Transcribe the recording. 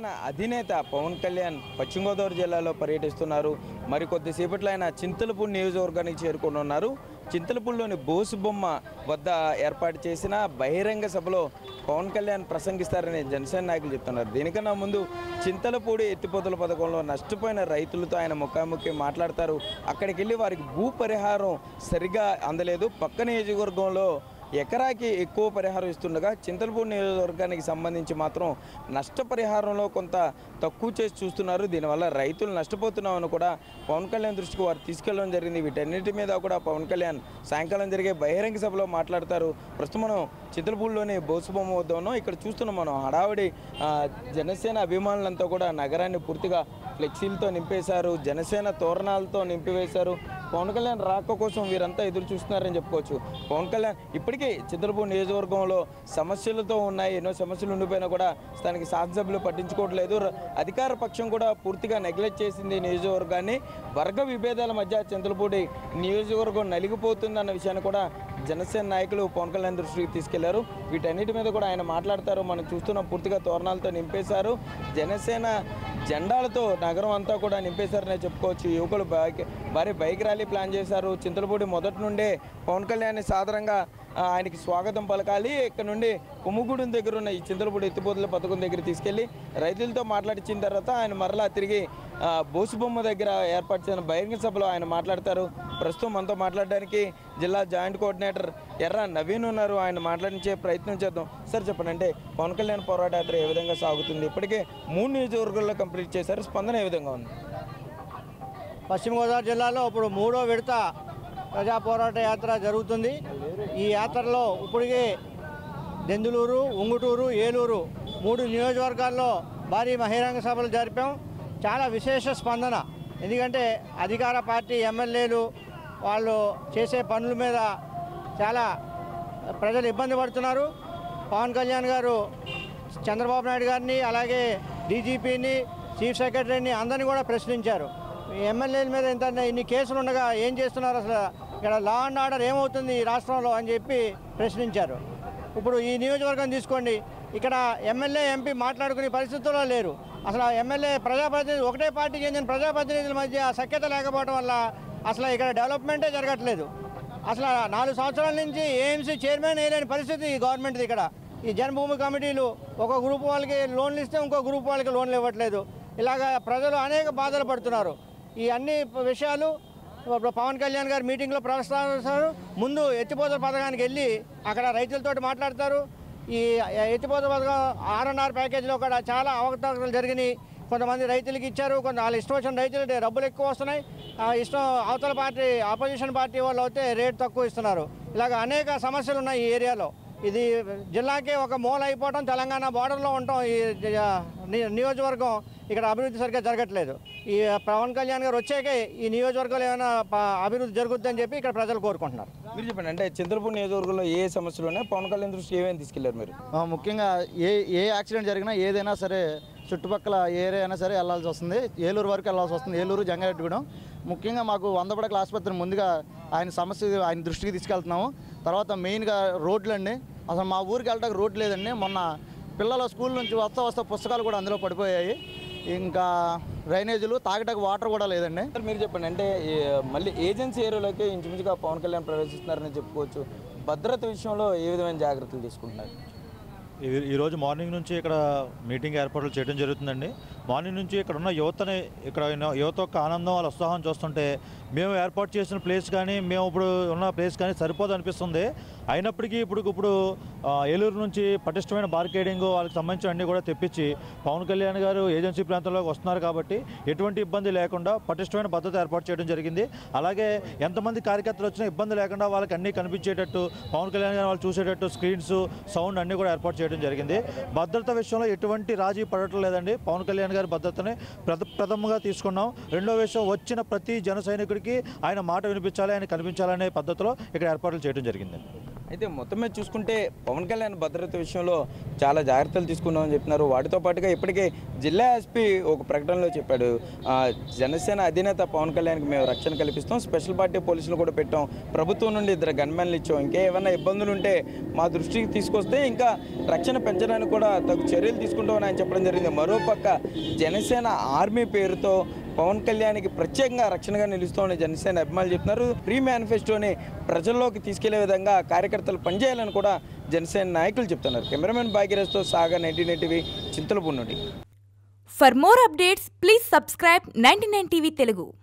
జనసేన అధినేత పవన్ కళ్యాణ్ పశ్చిమ గోదావరి జిల్లాలో పర్యటిస్తున్నారు మరి కొద్దిసేపట్లో ఆయన చింతలపూడి నియోజకవర్గానికి చేరుకోనున్నారు చింతలపూడిలోని బోసు బొమ్మ వద్ద ఏర్పాటు చేసిన బహిరంగ సభలో పవన్ కళ్యాణ్ ప్రసంగిస్తారని జనసేన నాయకులు చెప్తున్నారు దీనికన్నా ముందు చింతలపూడి ఎత్తిపోతల పథకంలో నష్టపోయిన రైతులతో ఆయన ముఖాముఖి మాట్లాడతారు అక్కడికి వెళ్ళి వారికి భూ పరిహారం సరిగా అందలేదు పక్క నియోజకవర్గంలో ఎకరాకి ఎక్కువ పరిహారం ఇస్తుండగా చింతలపూడి నియోజకవర్గానికి సంబంధించి మాత్రం నష్టపరిహారంలో కొంత తక్కువ చేసి చూస్తున్నారు దీనివల్ల రైతులు నష్టపోతున్నామని కూడా పవన్ కళ్యాణ్ దృష్టికి వారు తీసుకెళ్ళడం జరిగింది వీటన్నిటి మీద కూడా పవన్ కళ్యాణ్ సాయంకాలం జరిగే బహిరంగ సభలో మాట్లాడతారు ప్రస్తుతం మనం చింతలపూడిలోని బోసుబొమ్మ వద్ద ఉన్నాం ఇక్కడ చూస్తున్నాం మనం హడావిడి ఆ, జనసేన అభిమానులంతా కూడా నగరాన్ని పూర్తిగా ఫ్లెక్సీలతో నింపేశారు జనసేన తోరణాలతో నింపివేశారు పవన్ కళ్యాణ్ రాక కోసం వీరంతా ఎదురు చూస్తున్నారని చెప్పుకోవచ్చు పవన్ కళ్యాణ్ ఇప్పటికీ చిత్రపూర్ నియోజకవర్గంలో సమస్యలతో ఉన్నాయి ఎన్నో సమస్యలు ఉండిపోయినా కూడా స్థానిక శాసనసభ్యులు పట్టించుకోవట్లేదు ర- అధికార పక్షం కూడా పూర్తిగా నెగ్లెక్ట్ చేసింది ఈ నియోజకవర్గాన్ని వర్గ విభేదాల మధ్య చింతలపూడి నియోజకవర్గం నలిగిపోతుందన్న విషయాన్ని కూడా జనసేన నాయకులు పవన్ కళ్యాణ్ దృష్టికి తీసుకెళ్లారు వీటన్నిటి మీద కూడా ఆయన మాట్లాడతారు మనం చూస్తున్నాం పూర్తిగా తోరణాలతో నింపేశారు జనసేన జెండాలతో నగరం అంతా కూడా నింపేశారనే చెప్పుకోవచ్చు యువకులు బైక్ భారీ బైక్ ర్యాలీ ప్లాన్ చేశారు చింతలపూడి మొదటి నుండే పవన్ కళ్యాణ్ సాధారణంగా ఆ, ఆయనకి స్వాగతం పలకాలి ఇక్కడ నుండి కొమ్ముగూడెం దగ్గర ఉన్న ఈ చింతలపూడి ఎత్తిపోతల పథకం దగ్గర తీసుకెళ్లి రైతులతో మాట్లాడించిన తర్వాత ఆయన మరలా తిరిగి ఆ, బోసుబొమ్మ దగ్గర ఏర్పాటు చేసిన బహిరంగ సభలో ఆయన మాట్లాడతారు ప్రస్తుతం మనతో మాట్లాడడానికి జిల్లా జాయింట్ కోఆర్డినేటర్ ఎర్ర నవీన్ ఉన్నారు ఆయన మాట్లాడించే ప్రయత్నం చేద్దాం సార్ చెప్పండి అంటే పవన్ కళ్యాణ్ పోరాట యాత్ర ఏ విధంగా సాగుతుంది ఇప్పటికే మూడు నియోజకవర్గాల్లో కంప్లీట్ చేశారు స్పందన ఏ విధంగా ఉంది పశ్చిమ గోదావరి జిల్లాలో ఇప్పుడు మూడో విడత ప్రజా పోరాట యాత్ర జరుగుతుంది ఈ యాత్రలో ఇప్పటికే దెందులూరు ఉంగుటూరు ఏలూరు మూడు నియోజకవర్గాల్లో భారీ బహిరంగ సభలు జరిపాం చాలా విశేష స్పందన ఎందుకంటే అధికార పార్టీ ఎమ్మెల్యేలు వాళ్ళు చేసే పనుల మీద చాలా ప్రజలు ఇబ్బంది పడుతున్నారు పవన్ కళ్యాణ్ గారు చంద్రబాబు నాయుడు గారిని అలాగే డీజీపీని చీఫ్ సెక్రటరీని అందరినీ కూడా ప్రశ్నించారు ఈ ఎమ్మెల్యేల మీద ఇంత ఇన్ని కేసులు ఉండగా ఏం చేస్తున్నారు అసలు ఇక్కడ లా అండ్ ఆర్డర్ ఏమవుతుంది ఈ రాష్ట్రంలో అని చెప్పి ప్రశ్నించారు ఇప్పుడు ఈ నియోజకవర్గం తీసుకోండి ఇక్కడ ఎమ్మెల్యే ఎంపీ మాట్లాడుకునే పరిస్థితుల్లో లేరు అసలు ఆ ఎమ్మెల్యే ప్రజాప్రతినిధి ఒకటే పార్టీకి చెందిన ప్రజాప్రతినిధుల మధ్య సఖ్యత లేకపోవడం వల్ల అసలు ఇక్కడ డెవలప్మెంటే జరగట్లేదు అసలు నాలుగు సంవత్సరాల నుంచి ఏఎంసీ చైర్మన్ వేయలేని పరిస్థితి ఈ గవర్నమెంట్ది ఇక్కడ ఈ జన్మభూమి కమిటీలు ఒక గ్రూప్ వాళ్ళకి లోన్లు ఇస్తే ఇంకో గ్రూప్ వాళ్ళకి లోన్లు ఇవ్వట్లేదు ఇలాగ ప్రజలు అనేక బాధలు పడుతున్నారు ఈ అన్ని విషయాలు ఇప్పుడు పవన్ కళ్యాణ్ గారు మీటింగ్లో ప్రస్తావిస్తారు ముందు ఎత్తిపోతల పథకానికి వెళ్ళి అక్కడ రైతులతోటి మాట్లాడతారు ఈ ఎత్తిపోతల పథకం ఆర్ఎన్ఆర్ ప్యాకేజీలో కూడా చాలా అవకతవకలు జరిగినాయి కొంతమంది రైతులకి ఇచ్చారు కొంత వాళ్ళ ఇష్టం వచ్చిన రైతులు డబ్బులు ఎక్కువ వస్తున్నాయి ఆ ఇష్టం అవతల పార్టీ ఆపోజిషన్ పార్టీ వాళ్ళు అయితే రేట్ తక్కువ ఇస్తున్నారు ఇలాగ అనేక సమస్యలు ఉన్నాయి ఈ ఏరియాలో ఇది జిల్లాకే ఒక మూల అయిపోవడం తెలంగాణ బార్డర్లో ఉండటం ఈ ని- నియోజకవర్గం ఇక్కడ అభివృద్ధి సరిగ్గా జరగట్లేదు ఈ పవన్ కళ్యాణ్ గారు వచ్చాకే ఈ నియోజకవర్గంలో ఏమైనా ప- అభివృద్ధి జరుగుద్దని చెప్పి ఇక్కడ ప్రజలు కోరుకుంటున్నారు మీరు చెప్పండి అంటే చంద్రపూర్ నియోజకవర్గంలో ఏ సమస్యలు ఉన్నాయి పవన్ కళ్యాణ్ దృష్టి ఏమేమి తీసుకెళ్లారు మీరు ఆ, ముఖ్యంగా ఏ ఏ యాక్సిడెంట్ జరిగినా ఏదైనా సరే చుట్టుపక్కల ఏరియా అయినా సరే వెళ్ళాల్సి వస్తుంది ఏలూరు వరకు వెళ్ళాల్సి వస్తుంది ఏలూరు జంగారెడ్డిగూడెం ముఖ్యంగా మాకు వంద పడకల ఆసుపత్రి ముందుగా ఆయన సమస్య ఆయన దృష్టికి తీసుకెళ్తున్నాము తర్వాత మెయిన్గా రోడ్లు అండి అసలు మా ఊరికి వెళ్ళడానికి రోడ్ లేదండి మొన్న పిల్లల స్కూల్ నుంచి వస్తా వస్తా పుస్తకాలు కూడా అందులో పడిపోయాయి ఇంకా డ్రైనేజీలు తాగటానికి వాటర్ కూడా లేదండి సార్ మీరు చెప్పండి అంటే ఈ మళ్ళీ ఏజెన్సీ ఏరియాలోకి ఇంచుమించుగా పవన్ కళ్యాణ్ ప్రవేశిస్తున్నారని చెప్పుకోవచ్చు భద్రత విషయంలో ఏ విధమైన జాగ్రత్తలు తీసుకుంటున్నారు ఈ- ఈరోజు మార్నింగ్ నుంచి ఇక్కడ మీటింగ్ ఏర్పాట్లు చేయడం జరుగుతుందండి మార్నింగ్ నుంచి ఇక్కడ ఉన్న యువతని ఇక్కడ ఉన్న యువత యొక్క ఆనందం వాళ్ళ ఉత్సాహం చూస్తుంటే మేము ఏర్పాటు చేసిన ప్లేస్ కానీ మేము ఇప్పుడు ఉన్న ప్లేస్ కానీ సరిపోదు అనిపిస్తుంది అయినప్పటికీ ఇప్పుడు ఇప్పుడు ఆ, ఏలూరు నుంచి పటిష్టమైన బార్కేడింగ్ వాళ్ళకి సంబంధించిన అన్ని కూడా తెప్పించి పవన్ కళ్యాణ్ గారు ఏజెన్సీ ప్రాంతంలోకి వస్తున్నారు కాబట్టి ఎటువంటి ఇబ్బంది లేకుండా పటిష్టమైన భద్రత ఏర్పాటు చేయడం జరిగింది అలాగే ఎంతమంది కార్యకర్తలు వచ్చినా ఇబ్బంది లేకుండా వాళ్ళకి అన్నీ కనిపించేటట్టు పవన్ కళ్యాణ్ గారు వాళ్ళు చూసేటట్టు స్క్రీన్స్ సౌండ్ అన్నీ కూడా ఏర్పాటు చేయడం జరిగింది భద్రత విషయంలో ఎటువంటి రాజీ పడటం లేదండి పవన్ కళ్యాణ్ గారి భద్రతని ప్రథ ప్రథమంగా తీసుకున్నాం రెండో విషయం వచ్చిన ప్రతి జన సైనికుడికి ఆయన మాట వినిపించాలి ఆయన కనిపించాలనే పద్ధతిలో ఇక్కడ ఏర్పాట్లు చేయడం జరిగింది అయితే మొత్తం మీద చూసుకుంటే పవన్ కళ్యాణ్ భద్రత విషయంలో చాలా జాగ్రత్తలు తీసుకున్నామని చెప్తున్నారు వాటితో పాటుగా ఇప్పటికే జిల్లా ఎస్పీ ఒక ప్రకటనలో చెప్పాడు ఆ, జనసేన అధినేత పవన్ కళ్యాణ్కి మేము రక్షణ కల్పిస్తాం స్పెషల్ పార్టీ పోలీసులు కూడా పెట్టాం ప్రభుత్వం నుండి ఇద్దరు గన్మెన్లు ఇచ్చాం ఇంకా ఏమైనా ఇబ్బందులు ఉంటే మా దృష్టికి తీసుకొస్తే ఇంకా రక్షణ పెంచడానికి కూడా తగు చర్యలు తీసుకుంటామని ఆయన చెప్పడం జరిగింది మరోపక్క జనసేన ఆర్మీ పేరుతో పవన్ కళ్యాణ్కి ప్రత్యేకంగా రక్షణగా నిలుస్తామని జనసేన అభిమానులు చెప్తున్నారు ప్రీ మేనిఫెస్టోని ప్రజల్లోకి తీసుకెళ్లే విధంగా కార్యకర్తలు పనిచేయాలని కూడా జనసేన నాయకులు చెప్తున్నారు కెమెరామెన్ భాగ్యరాజ్తో సాగా నైన్టీన్ టీవీ చింతలపూడి నుండి For more updates, please subscribe 99 TV Telugu.